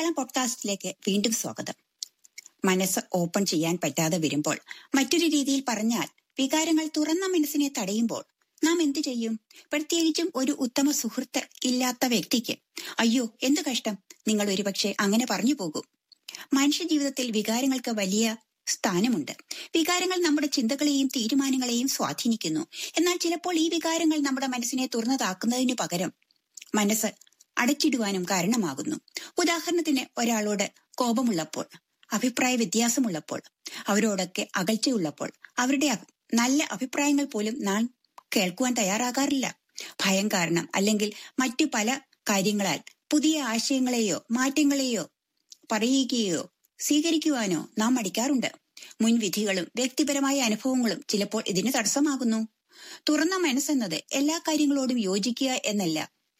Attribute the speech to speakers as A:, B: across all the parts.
A: മലയാളം പോഡ്കാസ്റ്റിലേക്ക് വീണ്ടും സ്വാഗതം മനസ്സ് ഓപ്പൺ ചെയ്യാൻ പറ്റാതെ വരുമ്പോൾ മറ്റൊരു രീതിയിൽ പറഞ്ഞാൽ വികാരങ്ങൾ തുറന്ന മനസ്സിനെ തടയുമ്പോൾ നാം എന്തു ചെയ്യും പ്രത്യേകിച്ചും ഒരു ഉത്തമ സുഹൃത്ത് ഇല്ലാത്ത വ്യക്തിക്ക് അയ്യോ എന്തു കഷ്ടം നിങ്ങൾ ഒരുപക്ഷെ അങ്ങനെ പറഞ്ഞു പോകും മനുഷ്യ ജീവിതത്തിൽ വികാരങ്ങൾക്ക് വലിയ സ്ഥാനമുണ്ട് വികാരങ്ങൾ നമ്മുടെ ചിന്തകളെയും തീരുമാനങ്ങളെയും സ്വാധീനിക്കുന്നു എന്നാൽ ചിലപ്പോൾ ഈ വികാരങ്ങൾ നമ്മുടെ മനസ്സിനെ തുറന്നതാക്കുന്നതിനു പകരം മനസ്സ് അടച്ചിടുവാനും കാരണമാകുന്നു ഉദാഹരണത്തിന് ഒരാളോട് കോപമുള്ളപ്പോൾ അഭിപ്രായ വ്യത്യാസമുള്ളപ്പോൾ അവരോടൊക്കെ അകൽച്ചയുള്ളപ്പോൾ അവരുടെ നല്ല അഭിപ്രായങ്ങൾ പോലും നാം കേൾക്കുവാൻ തയ്യാറാകാറില്ല ഭയം കാരണം അല്ലെങ്കിൽ മറ്റു പല കാര്യങ്ങളാൽ പുതിയ ആശയങ്ങളെയോ മാറ്റങ്ങളെയോ പറയുകയോ സ്വീകരിക്കുവാനോ നാം മടിക്കാറുണ്ട് മുൻവിധികളും വ്യക്തിപരമായ അനുഭവങ്ങളും ചിലപ്പോൾ ഇതിന് തടസ്സമാകുന്നു തുറന്ന മനസ്സെന്നത് എല്ലാ കാര്യങ്ങളോടും യോജിക്കുക എന്നല്ല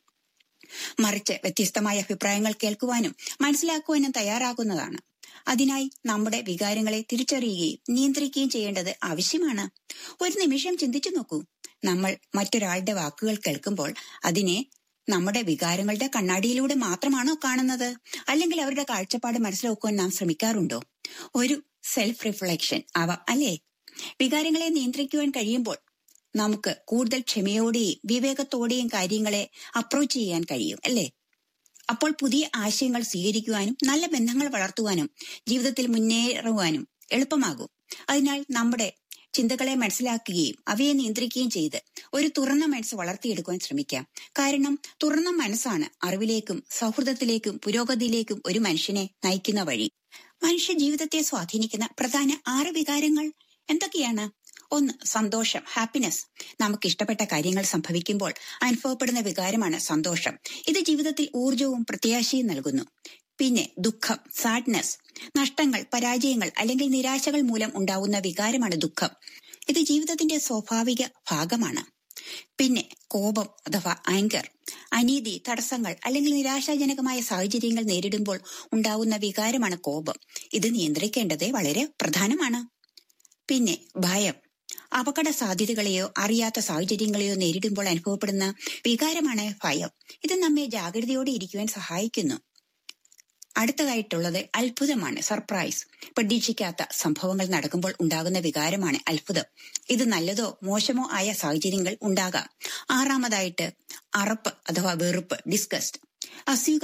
A: മറിച്ച് വ്യത്യസ്തമായ അഭിപ്രായങ്ങൾ കേൾക്കുവാനും മനസ്സിലാക്കുവാനും തയ്യാറാകുന്നതാണ് അതിനായി നമ്മുടെ വികാരങ്ങളെ തിരിച്ചറിയുകയും നിയന്ത്രിക്കുകയും ചെയ്യേണ്ടത് ആവശ്യമാണ് ഒരു നിമിഷം ചിന്തിച്ചു നോക്കൂ നമ്മൾ മറ്റൊരാളുടെ വാക്കുകൾ കേൾക്കുമ്പോൾ അതിനെ നമ്മുടെ വികാരങ്ങളുടെ കണ്ണാടിയിലൂടെ മാത്രമാണോ കാണുന്നത് അല്ലെങ്കിൽ അവരുടെ കാഴ്ചപ്പാട് മനസ്സിലാക്കുവാൻ നാം ശ്രമിക്കാറുണ്ടോ ഒരു സെൽഫ് റിഫ്ലക്ഷൻ ആവാം അല്ലേ വികാരങ്ങളെ നിയന്ത്രിക്കുവാൻ കഴിയുമ്പോൾ നമുക്ക് കൂടുതൽ ക്ഷമയോടെയും വിവേകത്തോടെയും കാര്യങ്ങളെ അപ്രോച്ച് ചെയ്യാൻ കഴിയും അല്ലേ അപ്പോൾ പുതിയ ആശയങ്ങൾ സ്വീകരിക്കുവാനും നല്ല ബന്ധങ്ങൾ വളർത്തുവാനും ജീവിതത്തിൽ മുന്നേറുവാനും എളുപ്പമാകും അതിനാൽ നമ്മുടെ ചിന്തകളെ മനസ്സിലാക്കുകയും അവയെ നിയന്ത്രിക്കുകയും ചെയ്ത് ഒരു തുറന്ന മനസ്സ് വളർത്തിയെടുക്കുവാൻ ശ്രമിക്കാം കാരണം തുറന്ന മനസ്സാണ് അറിവിലേക്കും സൗഹൃദത്തിലേക്കും പുരോഗതിയിലേക്കും ഒരു മനുഷ്യനെ നയിക്കുന്ന വഴി മനുഷ്യ ജീവിതത്തെ സ്വാധീനിക്കുന്ന പ്രധാന ആറ് വികാരങ്ങൾ എന്തൊക്കെയാണ് ഒന്ന് സന്തോഷം ഹാപ്പിനെസ് നമുക്ക് ഇഷ്ടപ്പെട്ട കാര്യങ്ങൾ സംഭവിക്കുമ്പോൾ അനുഭവപ്പെടുന്ന വികാരമാണ് സന്തോഷം ഇത് ജീവിതത്തിൽ ഊർജവും പ്രത്യാശയും നൽകുന്നു പിന്നെ ദുഃഖം സാഡ്നെസ് നഷ്ടങ്ങൾ പരാജയങ്ങൾ അല്ലെങ്കിൽ നിരാശകൾ മൂലം ഉണ്ടാവുന്ന വികാരമാണ് ദുഃഖം ഇത് ജീവിതത്തിന്റെ സ്വാഭാവിക ഭാഗമാണ് പിന്നെ കോപം അഥവാ ആങ്കർ അനീതി തടസ്സങ്ങൾ അല്ലെങ്കിൽ നിരാശാജനകമായ സാഹചര്യങ്ങൾ നേരിടുമ്പോൾ ഉണ്ടാവുന്ന വികാരമാണ് കോപം ഇത് നിയന്ത്രിക്കേണ്ടത് വളരെ പ്രധാനമാണ് പിന്നെ ഭയം അപകട സാധ്യതകളെയോ അറിയാത്ത സാഹചര്യങ്ങളെയോ നേരിടുമ്പോൾ അനുഭവപ്പെടുന്ന വികാരമാണ് ഭയം ഇത് നമ്മെ ജാഗ്രതയോടെ ഇരിക്കുവാൻ സഹായിക്കുന്നു അടുത്തതായിട്ടുള്ളത് അത്ഭുതമാണ് സർപ്രൈസ് പ്രതീക്ഷിക്കാത്ത സംഭവങ്ങൾ നടക്കുമ്പോൾ ഉണ്ടാകുന്ന വികാരമാണ് അത്ഭുതം ഇത് നല്ലതോ മോശമോ ആയ സാഹചര്യങ്ങൾ ഉണ്ടാകാം ആറാമതായിട്ട് അറപ്പ് അഥവാ വെറുപ്പ് ഡിസ്കസ്റ്റ് അസ്വീക